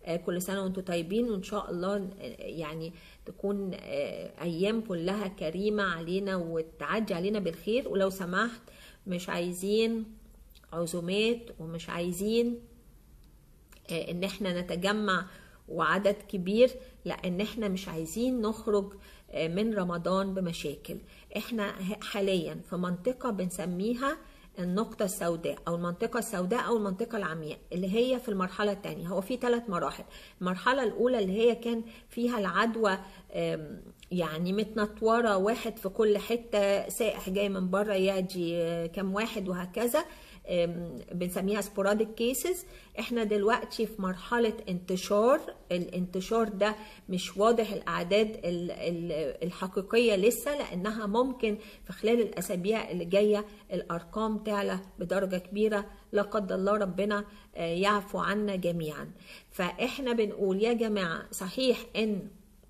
كل سنة وانتم طيبين وان شاء الله يعني تكون ايام كلها كريمة علينا وتعدي علينا بالخير ولو سمحت مش عايزين عزومات ومش عايزين ان احنا نتجمع وعدد كبير لان احنا مش عايزين نخرج من رمضان بمشاكل احنا حاليا في منطقة بنسميها النقطة السوداء أو المنطقة السوداء أو المنطقة العمياء اللي هي في المرحلة الثانية هو في ثلاث مراحل المرحلة الأولى اللي هي كان فيها العدوى يعني متنطورة واحد في كل حتة سائح جاي من بره يجي كم واحد وهكذا بنسميها سبوراديك كيسز احنا دلوقتي في مرحلة انتشار الانتشار ده مش واضح الاعداد الحقيقية لسه لانها ممكن في خلال الاسابيع اللي جاية الارقام تعلى بدرجة كبيرة لا قدر الله ربنا يعفو عنا جميعا فاحنا بنقول يا جماعة صحيح ان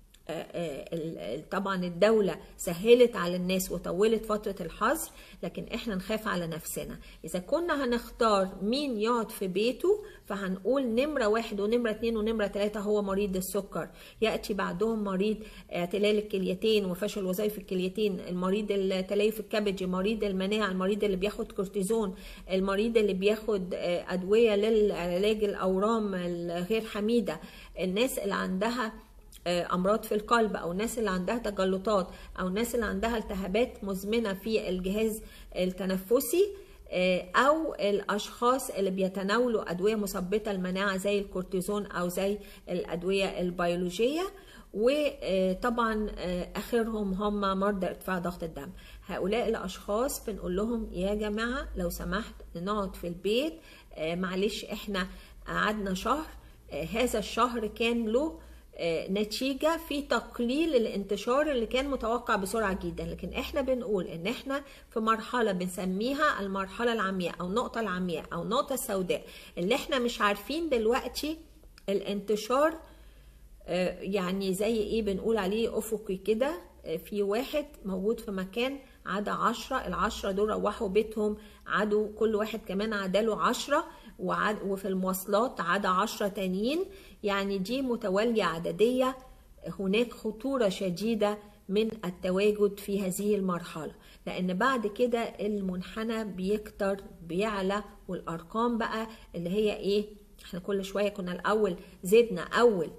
طبعا الدولة سهلت على الناس وطولت فترة الحظر لكن احنا نخاف على نفسنا اذا كنا هنختار مين يقعد في بيته فهنقول نمرة واحد ونمرة اتنين ونمرة تلاتة هو مريض السكر يأتي بعدهم مريض اعتلال الكليتين وفشل وظائف الكليتين المريض التليف الكبدي مريض المناعة المريض اللي بياخد كورتيزون المريض اللي بياخد أدوية للعلاج الأورام الغير حميدة الناس اللي عندها امراض في القلب او الناس اللي عندها تجلطات او الناس اللي عندها التهابات مزمنه في الجهاز التنفسي او الاشخاص اللي بيتناولوا ادويه مثبطه المناعه زي الكورتيزون او زي الادويه البيولوجيه وطبعا اخرهم هم مرضى ارتفاع ضغط الدم هؤلاء الاشخاص بنقول لهم يا جماعه لو سمحت نقعد في البيت معلش احنا قعدنا شهر هذا الشهر كان له نتيجة في تقليل الانتشار اللي كان متوقع بسرعة جدا لكن احنا بنقول ان احنا في مرحلة بنسميها المرحلة العمياء او النقطة العمياء او النقطة السوداء اللي احنا مش عارفين دلوقتي الانتشار يعني زي ايه بنقول عليه افقي كده في واحد موجود في مكان عدا عشرة العشرة دول روحوا بيتهم عدوا كل واحد كمان عداله عشرة وعد وفي المواصلات عدا عشرة تانيين يعني دي متوالية عددية هناك خطورة شديدة من التواجد في هذه المرحلة لأن بعد كده المنحنى بيكتر بيعلى والأرقام بقى اللي هي إيه احنا كل شوية كنا الأول زدنا أول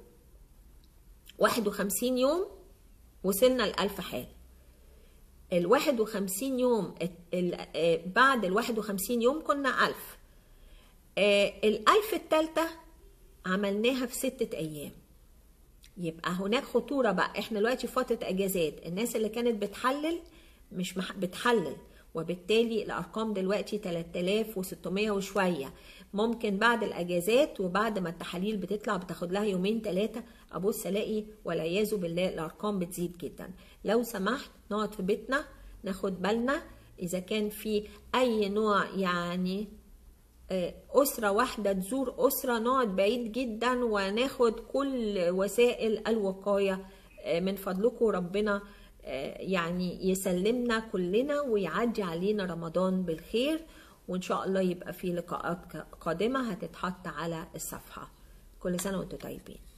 51 يوم وصلنا لألف حالة ال 51 يوم بعد ال 51 يوم كنا ألف الألف التالتة عملناها في ستة أيام يبقى هناك خطورة بقى احنا دلوقتي في فترة أجازات الناس اللي كانت بتحلل مش مح... بتحلل وبالتالي الأرقام دلوقتي 3600 وشوية ممكن بعد الأجازات وبعد ما التحاليل بتطلع بتاخد لها يومين ثلاثة أبص ألاقي والعياذ بالله الأرقام بتزيد جدا لو سمحت نقعد في بيتنا ناخد بالنا إذا كان في أي نوع يعني أسرة واحدة تزور أسرة نقعد بعيد جدا وناخد كل وسائل الوقاية من فضلكم ربنا يعني يسلمنا كلنا ويعدي علينا رمضان بالخير وإن شاء الله يبقى في لقاءات قادمة هتتحط على الصفحة كل سنة وانتم طيبين